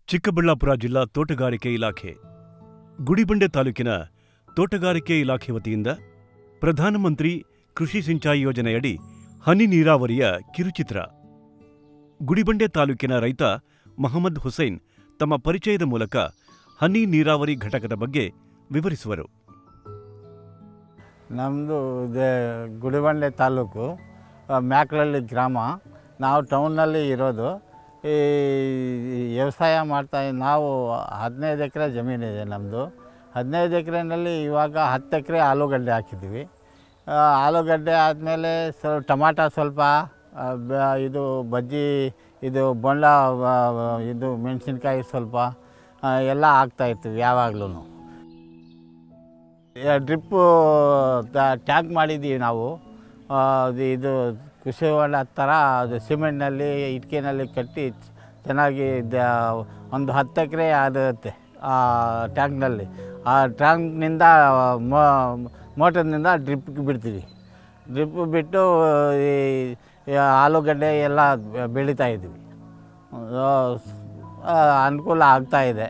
ಚಿಕ್ಕಬಳ್ಳಾಪುರ ಜಿಲ್ಲಾ ತೋಟಗಾರಿಕೆ ಇಲಾಖೆ ಗುಡಿಬಂಡೆ ತಾಲೂಕಿನ ತೋಟಗಾರಿಕೆ ಇಲಾಖೆ ವತಿಯಿಂದ ಪ್ರಧಾನಮಂತ್ರಿ ಕೃಷಿ ಸಿಂಚಾಯಿ ಯೋಜನೆಯಡಿ ಹನಿ ನೀರಾವರಿಯ ಕಿರುಚಿತ್ರ ಗುಡಿಬಂಡೆ ತಾಲೂಕಿನ ರೈತ ಮಹಮ್ಮದ್ ಹುಸೈನ್ ತಮ್ಮ ಪರಿಚಯದ ಮೂಲಕ ಹನಿ ನೀರಾವರಿ ಘಟಕದ ಬಗ್ಗೆ ವಿವರಿಸುವರು ನಮ್ಮದು ಇದೆ ಗುಡಿಬಂಡೆ ತಾಲೂಕು ಆ, ಮ್ಯಾಕ್ಲಳ್ಳಿ ಗ್ರಾಮ ನಾವು ಟೌನಲ್ಲಿ ಇರೋದು ಈ ಈ ವ್ಯವಸಾಯ ಮಾಡ್ತಾ ನಾವು ಹದಿನೈದು ಎಕರೆ ಜಮೀನಿದೆ ನಮ್ಮದು ಹದಿನೈದು ಎಕರೆನಲ್ಲಿ ಇವಾಗ ಹತ್ತು ಎಕರೆ ಆಲೂಗಡ್ಡೆ ಹಾಕಿದ್ದೀವಿ ಆ, ಆಲೂಗಡ್ಡೆ ಆದಮೇಲೆ ಸ್ವಲ್ಪ ಟಮಾಟ ಸ್ವಲ್ಪ ಆ, ಬ- ಇದು ಬಜ್ಜಿ ಇದು ಬೊಂಡ ಆ, ಇದು ಮೆಣಸಿನ್ಕಾಯಿ ಸ್ವಲ್ಪ ಆ, ಎಲ್ಲ ಹಾಕ್ತಾಯಿರ್ತೀವಿ ಯಾವಾಗ್ಲೂ ಡ್ರಿಪ್ಪು ಟ್ಯಾಂಕ್ ಮಾಡಿದ್ದೀವಿ ನಾವು ಆ, ಅದು ಇದು ಕೃಷಿ ಹೊಂಡ ಥರ ಅದು ಸಿಮೆಂಟ್ನಲ್ಲಿ ಇಟ್ಕೆನಲ್ಲಿ ಕಟ್ಟಿ ಚೆನ್ನಾಗಿ ದ- ಒಂದು ಹತ್ತು ಎಕರೆ ಆಗಿರುತ್ತೆ ಆ ಟ್ಯಾಂಕ್ನಲ್ಲಿ ಆ ಟ್ಯಾಂಕ್ನಿಂದ ಮೋಟರ್ನಿಂದ ಡ್ರಿಪ್ಗೆ ಬಿಡ್ತೀವಿ ಡ್ರಿಪ್ ಬಿಟ್ಟು ಈ ಈ ಆಲೂಗಡ್ಡೆ ಎಲ್ಲ ಬೆಳೀತಾ ಇದ್ದೀವಿ ಆ, ಅನುಕೂಲ ಆಗ್ತಾ ಇದೆ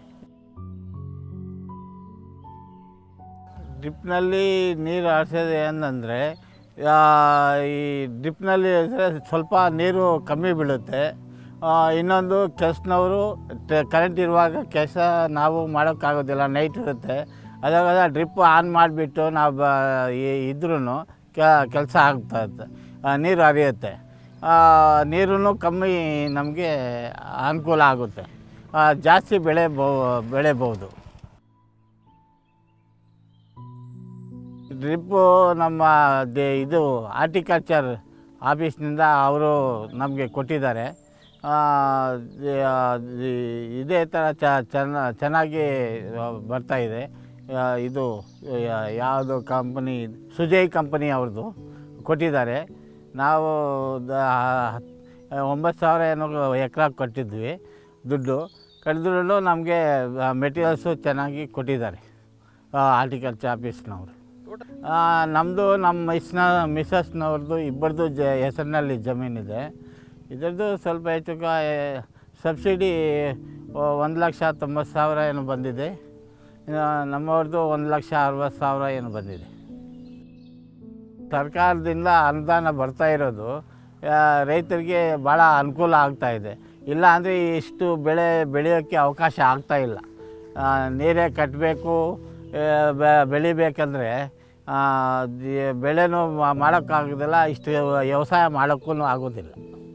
ಡ್ರಿಪ್ನಲ್ಲಿ ನೀರು ಹಾರಿಸೋದು ಏನಂದರೆ ಈ ಡ್ರಿಪ್ನಲ್ಲಿ ಇದ್ರೆ ಸ್ವಲ್ಪ ನೀರು ಕಮ್ಮಿ ಬೀಳುತ್ತೆ ಆ, ಇನ್ನೊಂದು ಕೆಲಸನವರು ಕರೆಂಟ್ ಇರುವಾಗ ಕೆಲಸ ನಾವು ಮಾಡೋಕ್ಕಾಗೋದಿಲ್ಲ ನೈಟ್ ಇರುತ್ತೆ ಅದಾಗ ಡ್ರಿಪ್ ಆನ್ ಮಾಡಿಬಿಟ್ಟು ನಾವು ಬ ಇದ್ರೂ ಕೆಲಸ ಆಗ್ತಾ ಇರುತ್ತೆ ಆ, ನೀರು ಹರಿಯುತ್ತೆ ನೀರು ಕಮ್ಮಿ ನಮಗೆ ಅನುಕೂಲ ಆಗುತ್ತೆ ಆ, ಜಾಸ್ತಿ ಬೆಳೆ ಬೋ ಬೆಳೆಬೋದು ಡ್ರಿಪ್ಪು ನಮ್ಮ ದೇ ಇದು ಆರ್ಟಿಕಲ್ಚರ್ ಆಫೀಸ್ನಿಂದ ಅವರು ನಮಗೆ ಕೊಟ್ಟಿದ್ದಾರೆ ಆ, ದೇ- ಆ, ದಿ- ಇದೇ ಥರ ಚ ಚೆನ್ನ ಚೆನ್ನಾಗಿ ಬರ್ತಾ ಇದೆ ಆ, ಇದು ಯಾ- ಯಾವುದು ಕಂಪನಿ ಸುಜಯ್ ಕಂಪನಿ ಅವ್ರದ್ದು ಕೊಟ್ಟಿದ್ದಾರೆ ನಾವು ದ- ಹತ್- ಒಂಬತ್ತು ಸಾವಿರ ಏನೋ ಎಕರೆ ಕೊಟ್ಟಿದ್ವಿ ದುಡ್ಡು ಕಳೆದ್ರೂ ನಮಗೆ ಮೆಟೀರಿಯಲ್ಸು ಚೆನ್ನಾಗಿ ಕೊಟ್ಟಿದ್ದಾರೆ ಆರ್ಟಿಕಲ್ಚರ್ ಆಫೀಸ್ನವರು ನಮ್ಮದು ನಮ್ಮ ಮಿಸ್ನ ಮಿಸಸ್ನವ್ರದ್ದು ಇಬ್ಬರದು ಜ ಹೆಸರಿನಲ್ಲಿ ಜಮೀನಿದೆ ಇದರದ್ದು ಸ್ವಲ್ಪ ಹೆಚ್ಚು ಕ- ಸಬ್ಸಿಡಿ ಒಂದು ಲಕ್ಷ ತೊಂಬತ್ತು ಸಾವಿರ ಏನು ಬಂದಿದೆ ಇನ್ನು ನಮ್ಮವ್ರದ್ದು ಒಂದು ಲಕ್ಷ ಅರವತ್ತು ಸಾವಿರ ಏನು ಬಂದಿದೆ ಸರ್ಕಾರದಿಂದ ಅನುದಾನ ಬರ್ತಾ ಇರೋದು ಆ, ರೈತರಿಗೆ ಭಾಳ ಅನುಕೂಲ ಆಗ್ತಾ ಇದೆ ಇಲ್ಲ ಅಂದರೆ ಇಷ್ಟು ಬೆಳೆ ಬೆಳೆಯೋಕ್ಕೆ ಅವಕಾಶ ಆಗ್ತಾ ಇಲ್ಲ ಆ, ನೀರೇ ಕಟ್ಟಬೇಕು ಬೆಳಿಬೇಕಂದ್ರೆ ಆ, ದಿ- ಬೆಳೆನೂ ಮಾ- ಮಾಡೋಕ್ಕಾಗೋದಿಲ್ಲ ಇಷ್ಟು ವ್ಯವಸಾಯ ಮಾಡೋಕ್ಕೂ ಆಗೋದಿಲ್ಲ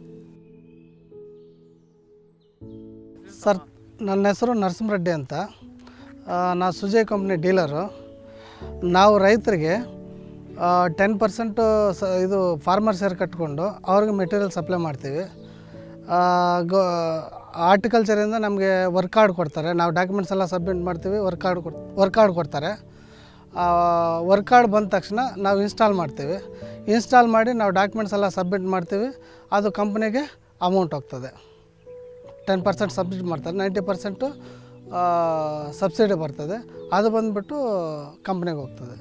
ಸರ್ ನನ್ನ ಹೆಸರು ನರಸಿಂಹರೆಡ್ಡಿ ಅಂತ ಆ, ನಾ ಸುಜಯ್ ಕಂಪ್ನಿ ಡೀಲರು ನಾವು ರೈತರಿಗೆ ಟೆನ್ ಪರ್ಸೆಂಟು ಸ ಇದು ಫಾರ್ಮರ್ ಶೇರ್ ಕಟ್ಕೊಂಡು ಅವ್ರಿಗೆ ಮೆಟೀರಿಯಲ್ ಸಪ್ಲೈ ಮಾಡ್ತೀವಿ ಆ, ಗೋ ಆರ್ಟಿಕಲ್ಚರಿಂದ ನಮಗೆ ವರ್ಕ್ ಕಾರ್ಡ್ ಕೊಡ್ತಾರೆ ನಾವು ಡಾಕ್ಯುಮೆಂಟ್ಸ್ ಎಲ್ಲ ಸಬ್ಮಿಟ್ ಮಾಡ್ತೀವಿ ವರ್ಕ್ ಕಾರ್ಡ್ ಕೊಡ್ ವರ್ಕ್ ಕಾರ್ಡ್ ಕೊಡ್ತಾರೆ ವರ್ಕ್ ಕಾರ್ಡ್ ಬಂದ ತಕ್ಷಣ ನಾವು ಇನ್ಸ್ಟಾಲ್ ಮಾಡ್ತೀವಿ ಇನ್ಸ್ಟಾಲ್ ಮಾಡಿ ನಾವು ಡಾಕ್ಯುಮೆಂಟ್ಸ್ ಎಲ್ಲ ಸಬ್ಮಿಟ್ ಮಾಡ್ತೀವಿ ಅದು ಕಂಪ್ನಿಗೆ ಅಮೌಂಟ್ ಹೋಗ್ತದೆ ಟೆನ್ ಪರ್ಸೆಂಟ್ ಸಬ್ಸಿಡಿ ಮಾಡ್ತಾರೆ ನೈಂಟಿ ಪರ್ಸೆಂಟು ಸಬ್ಸಿಡಿ ಬರ್ತದೆ ಅದು ಬಂದುಬಿಟ್ಟು ಕಂಪ್ನಿಗೆ ಹೋಗ್ತದೆ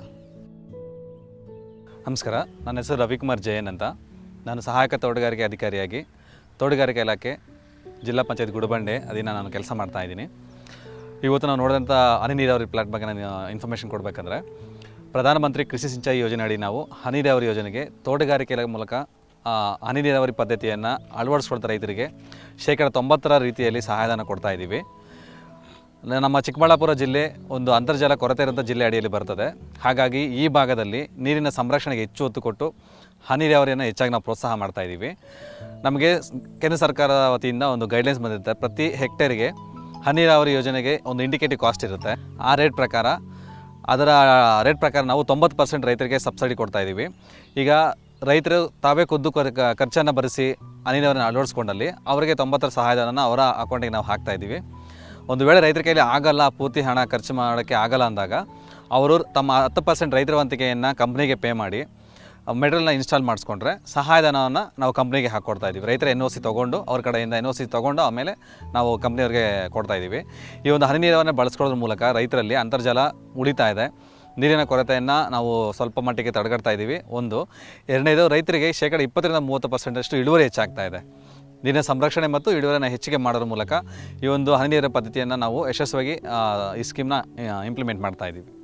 ನಮಸ್ಕಾರ ನನ್ನ ಹೆಸರು ರವಿಕುಮಾರ್ ಜಯನ್ ಅಂತ ನಾನು ಸಹಾಯಕ ತೋಟಗಾರಿಕೆ ಅಧಿಕಾರಿಯಾಗಿ ತೋಟಗಾರಿಕೆ ಇಲಾಖೆ ಜಿಲ್ಲಾ ಪಂಚಾಯತ್ ಗುಡಬಂಡೆ ಅದಿನ ನಾನು ಕೆಲಸ ಮಾಡ್ತಾ ಇದ್ದೀನಿ ಇವತ್ತು ನಾವು ನೋಡಿದಂಥ ಹನಿ ನೀರಾವರಿ ಪ್ಲಾಟ್ ಬಗ್ಗೆ ನಾನು ಇನ್ಫಾರ್ಮೇಷನ್ ಕೊಡಬೇಕಂದ್ರೆ ಪ್ರಧಾನಮಂತ್ರಿ ಕೃಷಿ ಸಿಂಚಾಯಿ ಯೋಜನೆ ಅಡಿ ನಾವು ಹನಿ ನೀರಾವರಿ ಯೋಜನೆಗೆ ತೋಟಗಾರಿಕೆ ಇಲಾಖೆ ಮೂಲಕ ಆ, ಹನಿ ನೀರಾವರಿ ಪದ್ಧತಿಯನ್ನು ಅಳವಡಿಸ್ಕೊಳ್ತಾ ರೈತರಿಗೆ ಶೇಕಡ ತೊಂಬತ್ತರ ರೀತಿಯಲ್ಲಿ ಸಹಾಯಧನ ಕೊಡ್ತಾ ಇದ್ದೀವಿ ನ- ನಮ್ಮ ಚಿಕ್ಕಬಳ್ಳಾಪುರ ಜಿಲ್ಲೆ ಒಂದು ಅಂತರ್ಜಲ ಕೊರತೆ ಇರೋಂಥ ಜಿಲ್ಲೆ ಅಡಿಯಲ್ಲಿ ಬರ್ತದೆ ಹಾಗಾಗಿ ಈ ಭಾಗದಲ್ಲಿ ನೀರಿನ ಸಂರಕ್ಷಣೆಗೆ ಹೆಚ್ಚು ಒತ್ತು ಕೊಟ್ಟು ಹನಿ ನೀರಾವರಿಯನ್ನು ಹೆಚ್ಚಾಗಿ ನಾವು ಪ್ರೋತ್ಸಾಹ ಮಾಡ್ತಾ ಇದ್ದೀವಿ ನಮಗೆ ಸ್- ಕೇಂದ್ರ ಸರ್ಕಾರದ ವತಿಯಿಂದ ಒಂದು ಗೈಡ್ಲೈನ್ಸ್ ಬಂದಿರುತ್ತೆ ಪ್ರತಿ ಹೆಕ್ಟೇರಿಗೆ ಹನಿ ನೀರಾವರಿ ಯೋಜನೆಗೆ ಒಂದು ಇಂಡಿಕೇಟಿವ್ ಕಾಸ್ಟ್ ಇರುತ್ತೆ ಆ ರೇಟ್ ಪ್ರಕಾರ ಅದರ ರೇಟ್ ಪ್ರಕಾರ ನಾವು ತೊಂಬತ್ತು ಪರ್ಸೆಂಟ್ ರೈತರಿಗೆ ಸಬ್ಸಿಡಿ ಕೊಡ್ತಾ ಇದ್ದೀವಿ ಈಗ ರೈತರು ತಾವೇ ಖುದ್ದು ಖರ್ಚನ್ನು ಭರಿಸಿ ಹನಿ ನೀರಾವರಿನ ಅಳವಡಿಸ್ಕೊಂಡಲ್ಲಿ ಅವರಿಗೆ ತೊಂಬತ್ತರ ಸಹಾಯಧನ ಅವರ ಅಕೌಂಟಿಗೆ ನಾವು ಹಾಕ್ತಾ ಇದ್ದೀವಿ ಒಂದು ವೇಳೆ ರೈತರ ಕೈಲಿ ಆಗಲ್ಲ ಪೂರ್ತಿ ಹಣ ಖರ್ಚು ಮಾಡೋಕ್ಕೆ ಆಗಲ್ಲ ಅಂದಾಗ ಅವರು ತಮ್ಮ ಹತ್ತು ಪರ್ಸೆಂಟ್ ರೈತರ ವಂತಿಕೆಯನ್ನು ಕಂಪ್ನಿಗೆ ಪೇ ಮಾಡಿ ಮೆಟೀರಿಯಲ್ನ ಇನ್ಸ್ಟಾಲ್ ಮಾಡಿಸ್ಕೊಂಡ್ರೆ ಸಹಾಯಧನವನ್ನು ನಾವು ಕಂಪ್ನಿಗೆ ಹಾಕ್ಕೊಡ್ತಾ ಇದ್ದೀವಿ ರೈತರ ಎನ್ ಒ ಸಿ ತೊಗೊಂಡು ಅವ್ರ ಕಡೆಯಿಂದ ಎನ್ ಒ ಸಿ ತೊಗೊಂಡು ಆಮೇಲೆ ನಾವು ಕಂಪ್ನಿಯವ್ರಿಗೆ ಕೊಡ್ತಾ ಇದ್ದೀವಿ ಈ ಒಂದು ಹನಿ ನೀರನ್ನು ಬಳಸ್ಕೊಳ್ಳೋದ್ರ ಮೂಲಕ ರೈತರಲ್ಲಿ ಅಂತರ್ಜಲ ಉಳಿತಾ ಇದೆ ನೀರಿನ ಕೊರತೆಯನ್ನು ನಾವು ಸ್ವಲ್ಪ ಮಟ್ಟಿಗೆ ತಡೆಗಟ್ತಾ ಇದ್ದೀವಿ ಒಂದು ಎರಡನೇದು ರೈತರಿಗೆ ಶೇಕಡ ಇಪ್ಪತ್ತರಿಂದ ಮೂವತ್ತು ಪರ್ಸೆಂಟಷ್ಟು ಇಳುವರಿ ಹೆಚ್ಚಾಗ್ತಾ ಇದೆ ನೀರಿನ ಸಂರಕ್ಷಣೆ ಮತ್ತು ಇಳುವರಿಯನ್ನು ಹೆಚ್ಚಿಗೆ ಮಾಡೋದ್ರ ಮೂಲಕ ಈ ಒಂದು ಹನಿ ನೀರಿನ ಪದ್ಧತಿಯನ್ನು ನಾವು ಯಶಸ್ವಿಯಾಗಿ ಆ, ಈ ಸ್ಕೀಮ್ನ ಇಂಪ್ಲಿಮೆಂಟ್ ಮಾಡ್ತಾ ಇದ್ದೀವಿ